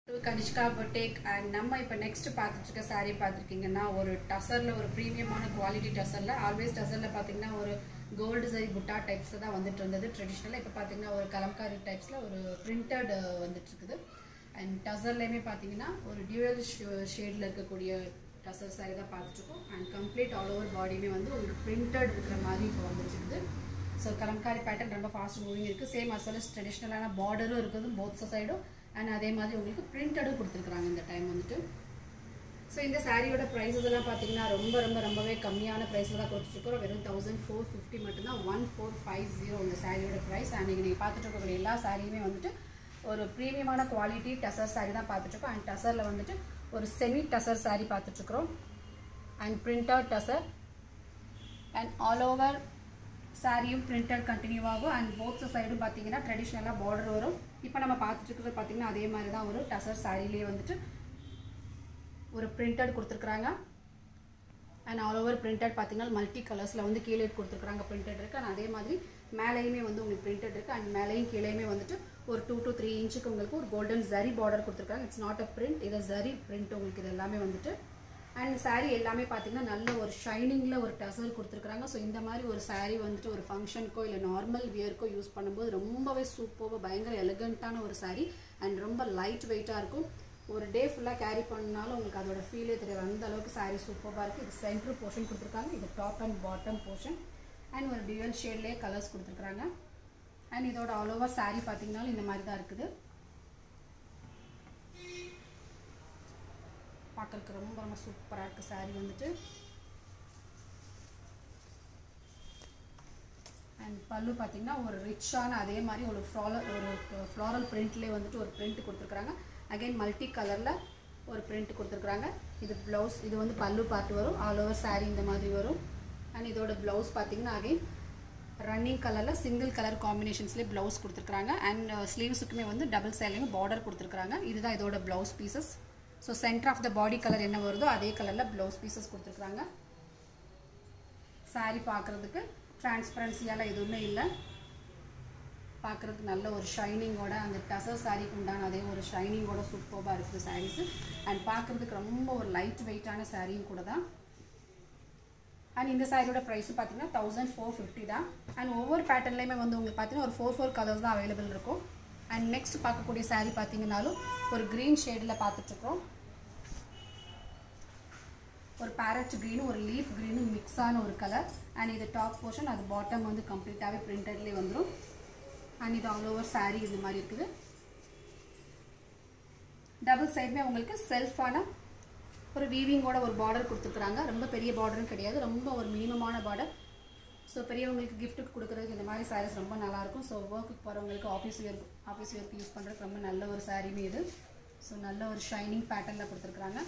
Kanishka பொட்டேக் and நம்ம இப்போ next பார்த்துட்டு இருக்க saree பார்த்துருக்கீங்கன்னா ஒரு டசரில் ஒரு ப்ரீமியமான குவாலிட்டி டசரில் ஆல்வேஸ் டசரில் பார்த்தீங்கன்னா ஒரு கோல்டு சரி புட்டா டைப்ஸில் தான் வந்துட்டு இருந்தது ட்ரெடிஷ்னலாக இப்போ பார்த்தீங்கன்னா ஒரு கலம்காரி டைப்ஸில் ஒரு பிரிண்டட் வந்துட்டு இருக்குது அண்ட் டசர்லேயுமே பார்த்தீங்கன்னா ஒரு டியூவல் ஷேடில் இருக்கக்கூடிய டசர் saree தான் பார்த்துட்ருக்கோம் அண்ட் கம்ப்ளீட் ஆல் ஓவர் பாடியுமே வந்து உங்களுக்கு பிரிண்டட் இருக்கிற மாதிரி இப்போ வந்துருக்குது ஸோ கலம்காரி பேட்டர்ன் ரொம்ப ஃபாஸ்ட் மூவிங் இருக்குது சேம் அஸ் வெல் ட்ரெடிஷ்னலான பார்டரும் இருக்குது போத் சைடும் அண்ட் அதே மாதிரி உங்களுக்கு பிரிண்டடும் கொடுத்துருக்குறாங்க இந்த டைம் வந்துட்டு ஸோ இந்த சாரியோட ப்ரைஸஸ் எல்லாம் பார்த்தீங்கன்னா ரொம்ப ரொம்ப ரொம்பவே கம்மியான ப்ரைஸில் தான் கொடுத்துருக்கோம் வெறும் தௌசண்ட் ஃபோர் ஃபிஃப்டி மட்டும்தான் ஒன் ஃபோர் ஃபைவ் ஜீரோ இந்த சாரியோட ப்ரைஸ் அண்ட் நீங்கள் பார்த்துட்டு இருக்கக்கூடிய எல்லா சாரியுமே வந்துட்டு ஒரு ப்ரீமியமான குவாலிட்டி டசர் சாரி தான் பார்த்துட்ருக்கோம் அண்ட் டசரில் வந்துட்டு ஒரு செமி டசர் சாரி பார்த்துட்ருக்குறோம் and printed tussar and all over சாரியும் பிரிண்டட் கண்டினியூ ஆகும் அண்ட் போத் சைடும் பார்த்தீங்கன்னா ட்ரெடிஷ்னலாக பார்டர் வரும் இப்போ நம்ம பார்த்துட்டு இருக்கிறது பார்த்தீங்கன்னா அதே மாதிரி தான் ஒரு டசர் சாரிலேயே வந்துட்டு ஒரு பிரிண்டட் கொடுத்துருக்குறாங்க அண்ட் ஆல் ஓவர் பிரிண்டட் பார்த்தீங்கன்னா மல்டி கலர்ஸில் வந்து கீழே கொடுத்துருக்குறாங்க பிரிண்டட் இருக்குது அண்ட் அதே மாதிரி மேலேயுமே வந்து உங்களுக்கு பிரிண்டட் இருக்குது அண்ட் மேலேயும் கீழேயுமே வந்துட்டு ஒரு டூ டு த்ரீ இன்ச்சுக்கு உங்களுக்கு ஒரு கோல்டன் ஜரி பார்டர் கொடுத்துருக்காங்க இட்ஸ் நாட் அ பிரிண்ட் இது ஜரி பிரிண்ட் உங்களுக்கு இது எல்லாமே வந்துட்டு அண்ட் சாரீ எல்லாமே பார்த்தீங்கன்னா நல்ல ஒரு ஷைனிங்கில் ஒரு டசர் கொடுத்துருக்குறாங்க ஸோ இந்த மாதிரி ஒரு சாரீ வந்துட்டு ஒரு ஃபங்க்ஷனுக்கோ இல்லை நார்மல் வியருக்கோ யூஸ் பண்ணும்போது ரொம்பவே சூப்பராக பயங்கர எலகண்ட்டான ஒரு சாரீ அண்ட் ரொம்ப லைட் வெயிட்டாக இருக்கும் ஒரு டே ஃபுல்லாக கேரி பண்ணாலும் உங்களுக்கு அதோட ஃபீலே தெரியாது அந்த அளவுக்கு சாரீ சூப்பராக இருக்குது இது சென்ட்ரு போர்ஷன் கொடுத்துருக்காங்க இது top and bottom portion and ஒரு டியூவல் ஷேட்லேயே கலர்ஸ் கொடுத்துருக்குறாங்க அண்ட் இதோட ஆல் ஓவர் சாரீ பார்த்தீங்கன்னாலும் இந்த மாதிரி தான் இருக்குது பார்க்கறதுக்கு ரொம்ப ரொம்ப சூப்பராக இருக்குது சாரீ வந்துட்டு அண்ட் பல்லு பார்த்தீங்கன்னா ஒரு ரிச்சான அதே மாதிரி ஒரு ஃப்ளாரல் ஒரு ஃப்ளாரல் பிரிண்ட்லேயே வந்துட்டு ஒரு பிரிண்ட் கொடுத்துருக்குறாங்க அகைன் மல்டி கலரில் ஒரு பிரிண்ட் கொடுத்துருக்குறாங்க இது ப்ளவுஸ் இது வந்து பல்லு பார்ட் வரும் ஆல் ஓவர் சாரீ இந்த மாதிரி வரும் அண்ட் இதோட ப்ளவுஸ் பார்த்தீங்கன்னா அகைன் ரன்னிங் கலரில் சிங்கிள் கலர் காம்பினேஷன்ஸ்லேயே ப்ளவுஸ் கொடுத்துருக்குறாங்க அண்ட் ஸ்லீவ்ஸுக்குமே வந்து டபுள் சைட்லேயுமே பார்டர் கொடுத்துருக்குறாங்க இதுதான் இதோட blouse pieces so centre of the body colour என்ன வருதோ அதே கலரில் ப்ளவுஸ் பீசஸ் கொடுத்துருக்குறாங்க சாரீ பார்க்குறதுக்கு டிரான்ஸ்பரன்சியால் எதுவுமே இல்லை பார்க்குறதுக்கு நல்ல ஒரு ஷைனிங்கோட அந்த டசர் சாரீக்கு உண்டான அதே ஒரு ஷைனிங்கோட சூப்பராக இருக்குது சாரீஸு அண்ட் பார்க்குறதுக்கு ரொம்ப ஒரு லைட் வெயிட்டான சாரியும் கூட தான் அண்ட் இந்த சாரியோட ப்ரைஸும் பார்த்தீங்கன்னா தௌசண்ட் ஃபோர் ஃபிஃப்டி தான் அண்ட் ஒவ்வொரு பேட்டர்ன்லேயுமே வந்து உங்களுக்கு பார்த்தீங்கன்னா ஒரு ஃபோர் ஃபோர் கலர்ஸ் தான் அவைலபிள் இருக்கும் அண்ட் நெக்ஸ்ட் பார்க்கக்கூடிய சாரீ பார்த்தீங்கன்னாலும் ஒரு க்ரீன் ஷேடில் பார்த்துட்ருக்கோம் ஒரு பேரட் க்ரீனும் ஒரு லீஃப் க்ரீனும் மிக்ஸான ஒரு கலர் அண்ட் இது டாப் போர்ஷன் அது பாட்டம் வந்து கம்ப்ளீட்டாகவே பிரிண்டட்லேயே வந்துடும் அண்ட் இது ஆல் ஓவர் சாரீ இது மாதிரி இருக்குது டபுள் சைடுமே உங்களுக்கு செல்ஃபான ஒரு வீவிங்கோட ஒரு பார்டர் கொடுத்துருக்குறாங்க ரொம்ப பெரிய பார்டரும் கிடையாது ரொம்ப ஒரு மினிமமான பார்டர் ஸோ பெரியவங்களுக்கு கிஃப்ட்டுக்கு கொடுக்குறதுக்கு இந்த மாதிரி சாரீஸ் ரொம்ப நல்லாயிருக்கும் ஸோ ஒர்க்குக்கு போகிறவங்களுக்கு ஆஃபீஸ் வேர் ஆஃபீஸ் வேர்க்கு யூஸ் பண்ணுறதுக்கு ரொம்ப நல்ல ஒரு சாரீமே இது ஸோ நல்ல ஒரு ஷைனிங் பேட்டர்னில் கொடுத்துருக்குறாங்க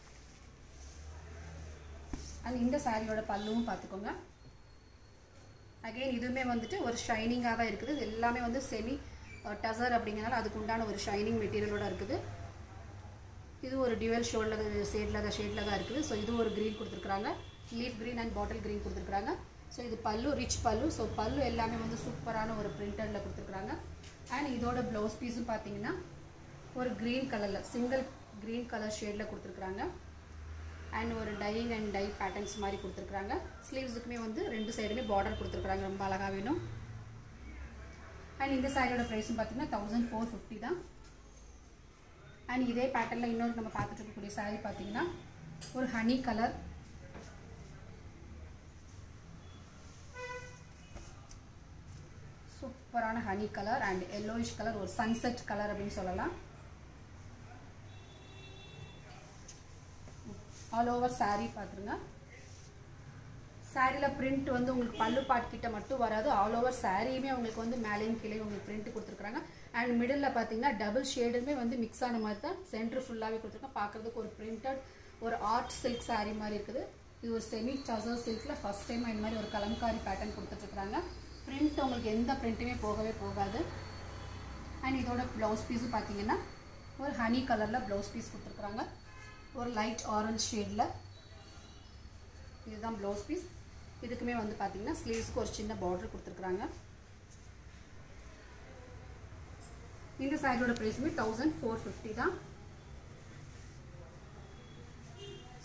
அண்ட் இந்த சாரியோட பல்லுவும் பார்த்துக்கோங்க அகெயின் இதுவுமே வந்துட்டு ஒரு ஷைனிங்காக தான் இருக்குது இது எல்லாமே வந்து செமி டசர் அப்படிங்கிறனால அதுக்கு உண்டான ஒரு ஷைனிங் மெட்டீரியலோட இருக்குது இது ஒரு டியூவல் ஷோல்டில் ஷேடில் தான் ஷேடில் தான் இருக்குது ஸோ இது ஒரு க்ரீன் கொடுத்துருக்குறாங்க leaf green and bottle green கொடுத்துருக்குறாங்க ஸோ இது பல்லு ரிச் பல்லு ஸோ பல்லு எல்லாமே வந்து சூப்பரான ஒரு பிரிண்டரில் கொடுத்துருக்குறாங்க அண்ட் இதோட ப்ளவுஸ் பீஸும் பார்த்தீங்கன்னா ஒரு க்ரீன் கலரில் சிங்கிள் க்ரீன் கலர் ஷேடில் கொடுத்துருக்குறாங்க அண்ட் ஒரு டையிங் அண்ட் டை பேட்டர்ன்ஸ் மாதிரி கொடுத்துருக்குறாங்க ஸ்லீவ்ஸுக்குமே வந்து ரெண்டு சைடுமே பார்டர் கொடுத்துருக்குறாங்க ரொம்ப அழகாக வேணும் அண்ட் இந்த சாரியோட ப்ரைஸும் பார்த்தீங்கன்னா தௌசண்ட் ஃபோர் ஃபிஃப்டி தான் அண்ட் இதே பேட்டர்னில் இன்னொரு நம்ம பார்த்துட்டு இருக்கக்கூடிய சாரீ பார்த்தீங்கன்னா ஒரு ஹனி கலர் சூப்பரான ஹனி கலர் அண்ட் எல்லோயிஷ் கலர் ஒரு சன்செட் கலர் அப்படின்னு சொல்லலாம் ஆல் ஓவர் சாரீ பார்த்துருங்க சாரியில் பிரிண்ட் வந்து உங்களுக்கு பல்லு பாட் கிட்ட மட்டும் வராது ஆல் ஓவர் சாரியுமே உங்களுக்கு வந்து மேலேயும் கீழே உங்களுக்கு பிரிண்ட் கொடுத்துருக்காங்க அண்ட் மிடில் பார்த்தீங்கன்னா டபுள் ஷேடுமே வந்து மிக்ஸ் ஆன மாதிரி தான் சென்டர் ஃபுல்லாகவே கொடுத்துருக்கோம் பார்க்குறதுக்கு ஒரு பிரிண்டட் ஒரு ஆர்ட் சில்க் சாரீ மாதிரி இருக்குது இது ஒரு செமி டசர் சில்கில் ஃபஸ்ட் டைம் இந்த மாதிரி ஒரு கலம்காரி பேட்டர்ன் கொடுத்துட்ருக்குறாங்க பிரிண்ட் உங்களுக்கு எந்த பிரிண்ட்டுமே போகவே போகாது அண்ட் இதோட ப்ளவுஸ் பீஸும் பார்த்தீங்கன்னா ஒரு ஹனி கலரில் ப்ளவுஸ் பீஸ் கொடுத்துருக்குறாங்க ஒரு லைட் ஆரஞ்ச் ஷேடில் இதுதான் ப்ளவுஸ் பீஸ் இதுக்குமே வந்து பார்த்தீங்கன்னா ஸ்லீவ்ஸ்க்கு ஒரு சின்ன பார்டர் கொடுத்துருக்குறாங்க இந்த சாரியோட ப்ரைஸுமே தௌசண்ட் ஃபோர் ஃபிஃப்டி தான்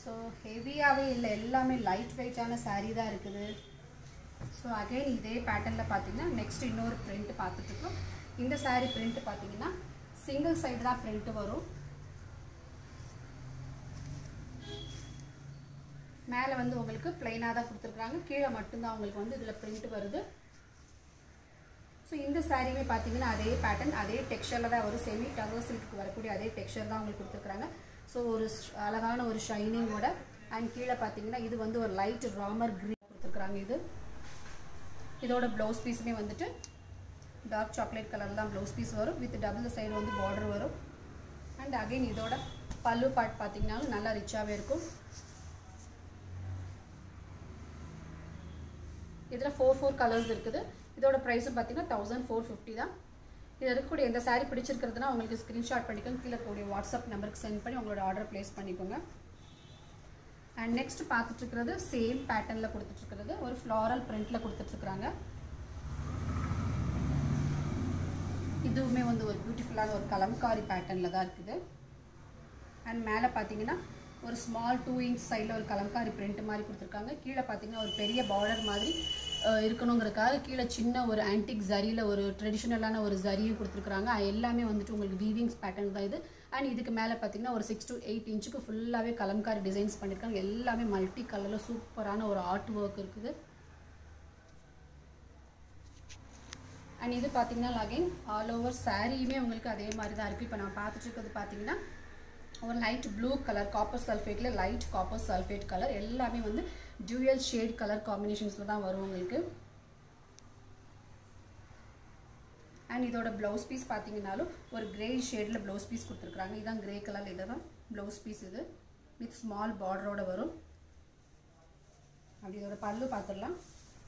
ஸோ ஹெவியாகவே இல்லை எல்லாமே லைட் வெயிட்டான saree தான் இருக்குது ஸோ அகைன் இதே பேட்டர்னில் பார்த்தீங்கன்னா நெக்ஸ்ட் இன்னொரு print பார்த்துட்ருக்கோம் இந்த saree print பார்த்தீங்கன்னா சிங்கிள் சைடு தான் print வரும் மேலே வந்து உங்களுக்கு பிளைனாக தான் கொடுத்துருக்குறாங்க கீழே மட்டும்தான் உங்களுக்கு வந்து இதில் print வருது ஸோ இந்த சாரியுமே பார்த்தீங்கன்னா அதே பேட்டர்ன் அதே டெக்ஸ்சரில் தான் வரும் செமி டவர் சில்க்கு வரக்கூடிய அதே டெக்ஸ்சர் தான் உங்களுக்கு கொடுத்துருக்குறாங்க ஸோ ஒரு sh- அழகான ஒரு ஷைனிங்கோட அண்ட் கீழே பார்த்தீங்கன்னா இது வந்து ஒரு லைட் ராமர் க்ரீன் கொடுத்துருக்குறாங்க இது இதோட ப்ளவுஸ் பீஸுமே வந்துட்டு டார்க் சாக்லேட் கலர் தான் ப்ளவுஸ் பீஸ் வரும் வித் டபுள் சைடு வந்து பார்டர் வரும் அண்ட் அகைன் இதோட பல்லு பார்ட் பார்த்தீங்கன்னாலும் நல்லா ரிச்சாகவே இருக்கும் இதில் ஃபோர் ஃபோர் கலர்ஸ் இருக்குது இதோட ப்ரைஸும் பார்த்தீங்கன்னா தௌசண்ட் ஃபோர் ஃபிஃப்டி தான் இது இருக்கக்கூடிய எந்த saree பிடிச்சிருக்கிறதுனா உங்களுக்கு ஸ்க்ரீன்ஷாட் பண்ணிக்கோங்க கீழே இருக்கக்கூடிய வாட்ஸ்அப் நம்பருக்கு சென்ட் பண்ணி உங்களோட ஆர்டர் ப்ளேஸ் பண்ணிக்கோங்க அண்ட் நெக்ஸ்ட் பார்த்துட்டு இருக்கிறது சேம் பேட்டர்னில் கொடுத்துட்ருக்கிறது ஒரு ஃப்ளாரல் பிரிண்டில் கொடுத்துட்ருக்குறாங்க இதுவுமே வந்து ஒரு பியூட்டிஃபுல்லான ஒரு கலம்காரி பேட்டர்னில் தான் இருக்குது அண்ட் மேலே பார்த்தீங்கன்னா ஒரு ஸ்மால் டூ இன்ச் சைடில் ஒரு கலம்காரி print மாதிரி கொடுத்துருக்காங்க கீழே பார்த்தீங்கன்னா ஒரு பெரிய பார்டர் மாதிரி அஹ், இருக்கணுங்கிறதுக்காக கீழே சின்ன ஒரு ஆன்டிக் ஜரியில் ஒரு ட்ரெடிஷ்னலான ஒரு ஜரியும் கொடுத்துருக்காங்க எல்லாமே வந்துட்டு உங்களுக்கு வீவிங்ஸ் பேட்டர்ன் தான் இது அண்ட் இதுக்கு மேலே பார்த்தீங்கன்னா ஒரு சிக்ஸ் to எயிட் இன்ச்சுக்கு ஃபுல்லாகவே கலம்காரி டிசைன்ஸ் பண்ணியிருக்காங்க எல்லாமே மல்டி கலரில் சூப்பரான ஒரு ஆர்ட் ஒர்க் இருக்குது அண்ட் இது பார்த்தீங்கன்னா அகைன் ஆல் ஓவர் சாரியுமே உங்களுக்கு அதே மாதிரி தான் இருக்குது இப்போ நான் பார்த்துட்டு இருக்கிறது பார்த்தீங்கன்னா ஒரு லைட் ப்ளூ கலர் காப்பர் சல்ஃபேட்டில் லைட் காப்பர் சல்ஃபேட் கலர் எல்லாமே வந்து டியூயல் ஷேட் கலர் காம்பினேஷன்ஸில் தான் வரும் உங்களுக்கு அண்ட் இதோட ப்ளவுஸ் பீஸ் பார்த்தீங்கன்னாலும் ஒரு கிரே ஷேடில் ப்ளவுஸ் பீஸ் கொடுத்துருக்குறாங்க இதான் கிரே கலர் இதை தான் ப்ளவுஸ் பீஸ் இது வித் ஸ்மால் பார்டரோட வரும் அப்படி இதோட பல்லு பார்த்துடலாம்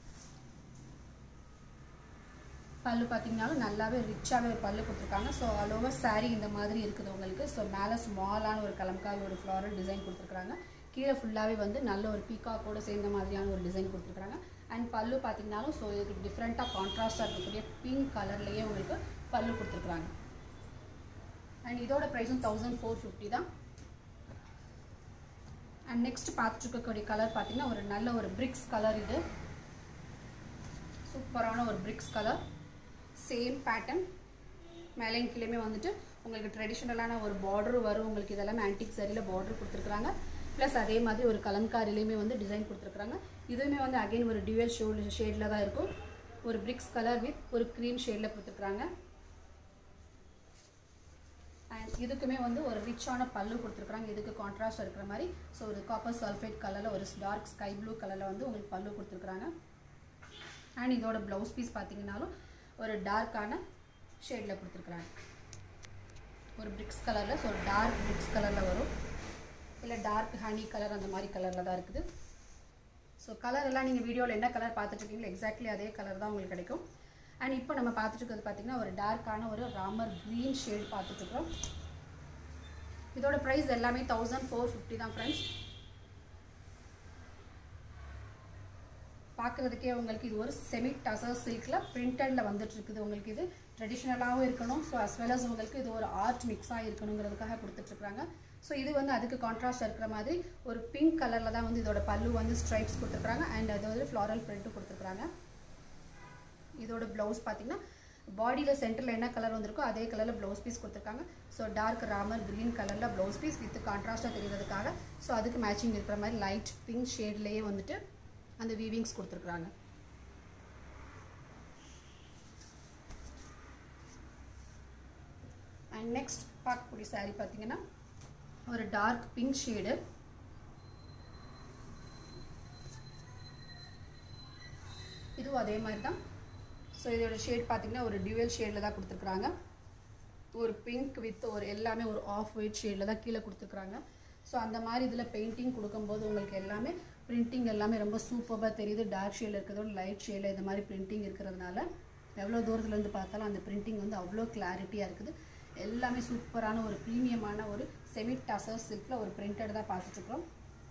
பல்லு பார்த்தீங்கன்னாலும் நல்லாவே ரிச்சாகவே ஒரு பல்லு கொடுத்துருக்காங்க ஸோ ஆல் ஓவர் saree இந்த மாதிரி இருக்குது உங்களுக்கு ஸோ மேலே ஸ்மாலான ஒரு கலம்காய் ஒரு ஃப்ளாரல் டிசைன் கொடுத்துருக்காங்க கீழே ஃபுல்லாகவே வந்து நல்ல ஒரு பீகாக்கோட சேர்ந்த மாதிரியான ஒரு டிசைன் கொடுத்துருக்காங்க அண்ட் பல்லு பார்த்தீங்கன்னாலும் ஸோ இதுக்கு டிஃப்ரெண்ட்டாக கான்ட்ராஸ்டாக இருக்கக்கூடிய பிங்க் கலர்லேயே உங்களுக்கு பல்லு கொடுத்துருக்குறாங்க அண்ட் இதோட ப்ரைஸும் தௌசண்ட் ஃபோர் ஃபிஃப்டி தான் அண்ட் நெக்ஸ்ட் பார்த்துட்டு இருக்கக்கூடிய கலர் பார்த்தீங்கன்னா ஒரு நல்ல ஒரு பிரிக்ஸ் கலர் இது சூப்பரான ஒரு பிரிக்ஸ் கலர் சேம் பேட்டர்ன் மேலேயும் கீழேயுமே வந்துட்டு உங்களுக்கு ட்ரெடிஷ்னலான ஒரு பார்டர் வரும் உங்களுக்கு இதெல்லாமே ஆன்டிக் சரியில் பார்டர் கொடுத்துருக்குறாங்க ப்ளஸ் அதே மாதிரி ஒரு கலம்காரிலையுமே வந்து டிசைன் கொடுத்துருக்குறாங்க இதுவுமே வந்து அகைன் ஒரு டியூவல் ஷோல் ஷேடில் தான் இருக்கும் ஒரு பிரிக்ஸ் கலர் வித் ஒரு க்ரீம் ஷேடில் கொடுத்துருக்குறாங்க அண்ட் இதுக்குமே வந்து ஒரு ரிச்சான பல்லு கொடுத்துருக்குறாங்க இதுக்கு கான்ட்ராஸ்ட் இருக்கிற மாதிரி ஸோ ஒரு காப்பர் சல்ஃபேட் கலரில் ஒரு டார்க் ஸ்கை ப்ளூ கலரில் வந்து உங்களுக்கு பல்லு கொடுத்துருக்குறாங்க அண்ட் இதோட ப்ளவுஸ் பீஸ் பார்த்தீங்கன்னாலும் ஒரு டார்க்கான ஷேடில் கொடுத்துருக்குறாங்க ஒரு பிரிக்ஸ் கலரில் ஸோ டார்க் பிரிக்ஸ் கலரில் வரும் இல்லை டார்க் ஹனி கலர் அந்த மாதிரி கலரில் தான் இருக்குது ஸோ கலர் எல்லாம் நீங்கள் வீடியோவில் என்ன கலர் பார்த்துட்டு இருக்கீங்களோ எக்ஸாக்ட்லி அதே கலர் தான் உங்களுக்கு கிடைக்கும் அண்ட் இப்போ நம்ம பார்த்துட்டு இருக்கிறது பார்த்தீங்கன்னா ஒரு டார்க்கான ஒரு ராமர் க்ரீன் ஷேட் பார்த்துட்ருக்குறோம் இதோட ப்ரைஸ் எல்லாமே தௌசண்ட் ஃபோர் ஃபிஃப்டி தான் ஃப்ரெண்ட்ஸ் பார்க்குறதுக்கே உங்களுக்கு இது ஒரு செமி டசர் சில்கில் பிரிண்டடில் வந்துட்டு இருக்குது உங்களுக்கு இது ட்ரெடிஷ்னலாகவும் இருக்கணும் ஸோ அஸ் வெல் அஸ் உங்களுக்கு இது ஒரு ஆர்ட் மிக்ஸாக இருக்கணுங்கிறதுக்காக கொடுத்துட்ருக்காங்க ஸோ இது வந்து அதுக்கு கான்ட்ராஸ்ட் இருக்கிற மாதிரி ஒரு பிங்க் கலரில் தான் வந்து இதோட பல்லு வந்து ஸ்ட்ரைப்ஸ் கொடுத்துருக்காங்க அண்ட் அது வந்து ஃப்ளாரல் பிரிண்ட்டும் கொடுத்துருக்காங்க இதோட ப்ளவுஸ் பார்த்தீங்கன்னா பாடியில் சென்டரில் என்ன கலர் வந்திருக்கோ அதே கலரில் ப்ளவுஸ் பீஸ் கொடுத்துருக்காங்க ஸோ டார்க் ராமர் க்ரீன் கலரில் ப்ளவுஸ் பீஸ் வித் கான்ட்ராஸ்ட்டாக தெரிகிறதுக்காக ஸோ அதுக்கு மேட்சிங் இருக்கிற மாதிரி லைட் பிங்க் ஷேட்லேயே வந்துட்டு அந்த வீவிங்ஸ் கொடுத்துருக்குறாங்க அண்ட் நெக்ஸ்ட் பார்க்கக்கூடிய saree பார்த்தீங்கன்னா ஒரு டார்க் பிங்க் ஷேடு இதுவும் அதே மாதிரி தான் ஸோ இதோட ஷேட் பார்த்தீங்கன்னா ஒரு டியூவல் ஷேடில் தான் கொடுத்துருக்குறாங்க ஒரு பிங்க் வித் ஒரு எல்லாமே ஒரு ஆஃப் ஒயிட் ஷேடில் தான் கீழே கொடுத்துருக்குறாங்க ஸோ அந்த மாதிரி இதில் பெயிண்டிங் கொடுக்கும்போது உங்களுக்கு எல்லாமே பிரிண்டிங் எல்லாமே ரொம்ப சூப்பராக தெரியுது டார்க் ஷேடில் இருக்கிறதோட லைட் ஷேடில் இந்த மாதிரி பிரிண்டிங் இருக்கிறதுனால எவ்வளோ தூரத்துலேருந்து பார்த்தாலும் அந்த பிரிண்டிங் வந்து அவ்வளோ கிளாரிட்டியாக இருக்குது எல்லாமே சூப்பரான ஒரு ப்ரீமியமான ஒரு செமி டசர் சில்கில் ஒரு பிரிண்டட் தான் பார்த்துட்ருக்குறோம்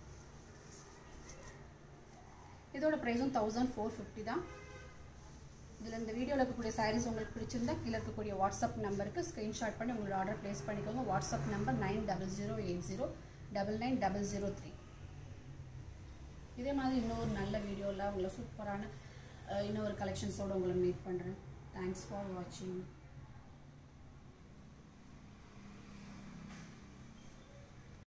இதோட ப்ரைஸும் தௌசண்ட் ஃபோர் ஃபிஃப்டி தான் இதில் இந்த வீடியோவில் இருக்கக்கூடிய சாரீஸ் உங்களுக்கு பிடிச்சிருந்தா கீழே இருக்கக்கூடிய வாட்ஸ்அப் நம்பருக்கு ஸ்க்ரீன்ஷாட் பண்ணி உங்களோட ஆர்டர் ப்ளேஸ் பண்ணிக்கோங்க WhatsApp number nine double zero eight zero double nine double zero three இதே மாதிரி இன்னொரு நல்ல வீடியோவில் உங்களை சூப்பரான அஹ், இன்னொரு கலெக்ஷன்ஸோடு உங்களை மீட் பண்ணுறேன் தேங்க்ஸ் ஃபார் வாட்சிங்